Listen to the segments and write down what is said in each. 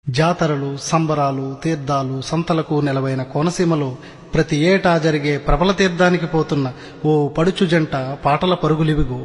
జాతరలు సంబరాలు తీర్థాలు సంతలకు నెలవైన కోనసీమలో ప్రతి ఏటా జరిగే ప్రబల తీర్థానికి పోతున్న ఓ పడుచు జంట పాటల పరుగులివిగో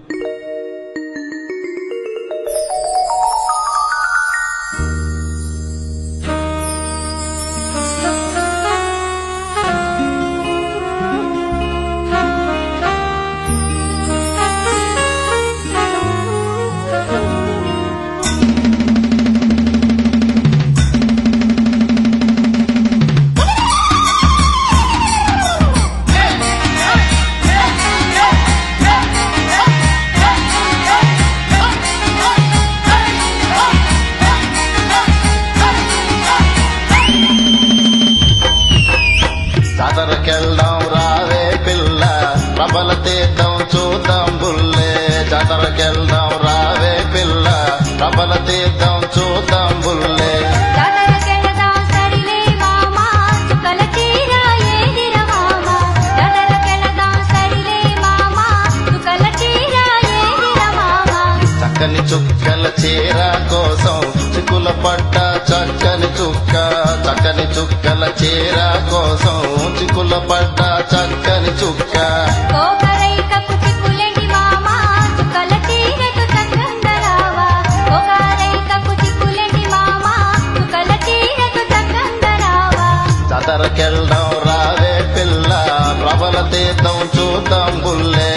జాతరకెళ్దాం రావే పిల్ల ప్రబల తీర్థం చూద్దాం బుల్లే జాతరకెళ్దాం రావే పిల్ల ప్రబల తీర్థం చూద్దాం బుల్లే జాతరకెళదాం సరిలే మామా చుక్కల చీర ఏదిర మామా జాతరకెళదాం సరిలే మామా చుక్కల చీర ఏదిర మామా చక్కని చుక్కల చీర కోసం చిక్కుల పడ్డ చక్కని చుక్క చక్కని చుక్కల చీర కోసం చిక్కుల పడ్డ చక్కని చుక్క కోకరైకకు చిక్కులేంటి మామా చుక్కల చీరకు చక్రంగా రావా కోకరైకకు చిక్కులేంటి మామా చుక్కల చీరకు చక్రంగా రావా జాతరకెళ్దాం రావే పిల్ల ప్రబల తీర్థం చూద్దాం బుల్లే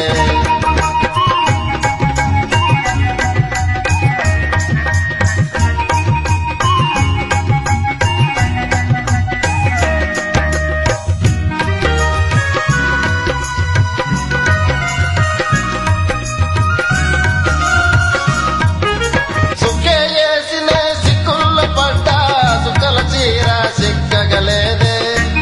సుక్కే వేసినే సిక్కుల పడ్డ సుక్కల చీర సిక్కగలేదే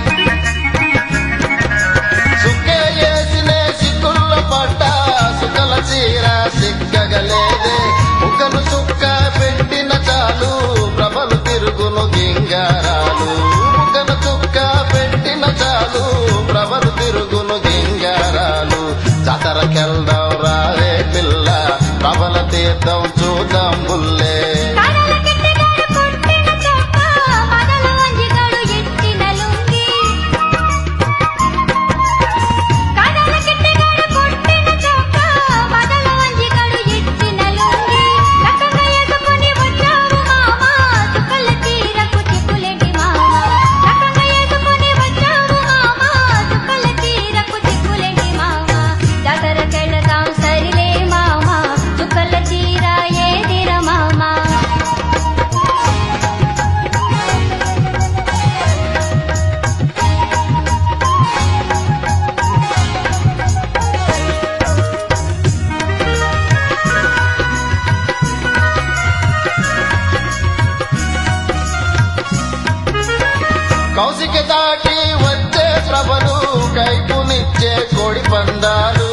సుక్కే వేసినే సిక్కుల పడ్డ సుక్కల చీర సిక్కగలేదే ముక్కను సుక్క పెట్టిన చాలు ప్రభలు తిరుగును గింగారాలు ముక్కను చుక్క పెట్టిన చాలు ప్రభలు తిరుగును గింగారాలు జాతరకెళ్దాం రావే పిల్ల ప్రబల తీర్థం చూద్దాం బుల్లే కడల కిట్టగాడు కొట్టిన చొక్క మదల వంజిగాడు ఎత్తిన లుంగి కడల కిట్టగాడు కొట్టిన చొక్క మదల వంజిగాడు ఎత్తిన లుంగి చక్కగా ఎదుకొని వచ్చావు మామా చుక్కల చీరకు చిక్కులేంటి మామా చక్కగా ఎదుకొని వచ్చావు మామా చుక్కల చీరకు చిక్కులేంటి మామా జాతరకెళదాం సరిలే మామా చుక్కల చీర ఏదిర మామా కౌశిక దాటి వచ్చే ప్రభలు కైపునిచ్చే కోడి పందాలు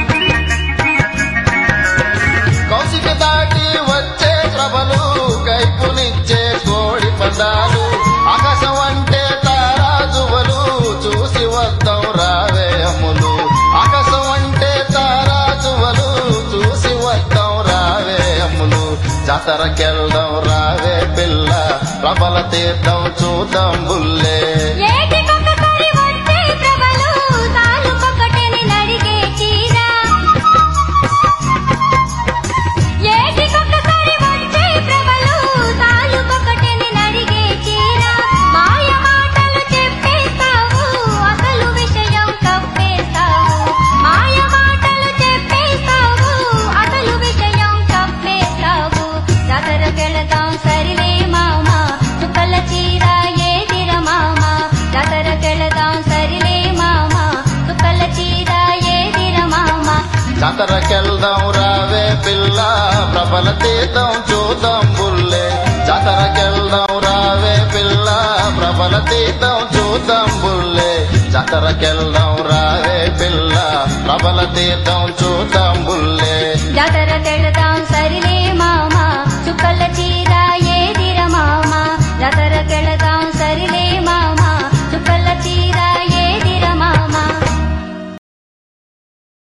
కౌశిక దాటి వచ్చే ప్రభలు కైపునిచ్చే కోడి పందాలు ఆకాశం అంటే తారాజువలు చూసి వద్దాం రావే అమ్ములు ఆకాశం అంటే తారాజువలు చూసి వద్దాం రావే అమ్ములు జాతరకెళ్దాం రావే పిల్ల ప్రబల తీర్థం చూద్దాం బుల్లే ఏటికొకసారి వచ్చే ప్రభలు తాలుకొకటని నడిగే చీర ఏటికొకసారి వచ్చే ప్రభలు తాలుకొకటని నడిగే చీర మాయ మాటలు చెప్పేస్తావు అసలు విషయం కప్పేస్తావు మాయ మాటలు చెప్పేస్తావు అసలు విషయం కప్పేస్తావు జాతరకెళదాం సరిలే మామా చుక్కల చీర ఏదిర మామా జాతరకెళదాం సరిలే మామా చుక్కల చీర ఏదిర మామా జాతరకెళ్దాం రావే పిల్ల ప్రబల తీర్థం చూద్దాం బుల్లే జాతరకెళ్దాం రావే పిల్ల ప్రబల తీర్థం చూద్దాం బుల్లే జాతరకెళ్దాం రావే పిల్ల ప్రబల తీర్థం చూద్దాం బుల్లే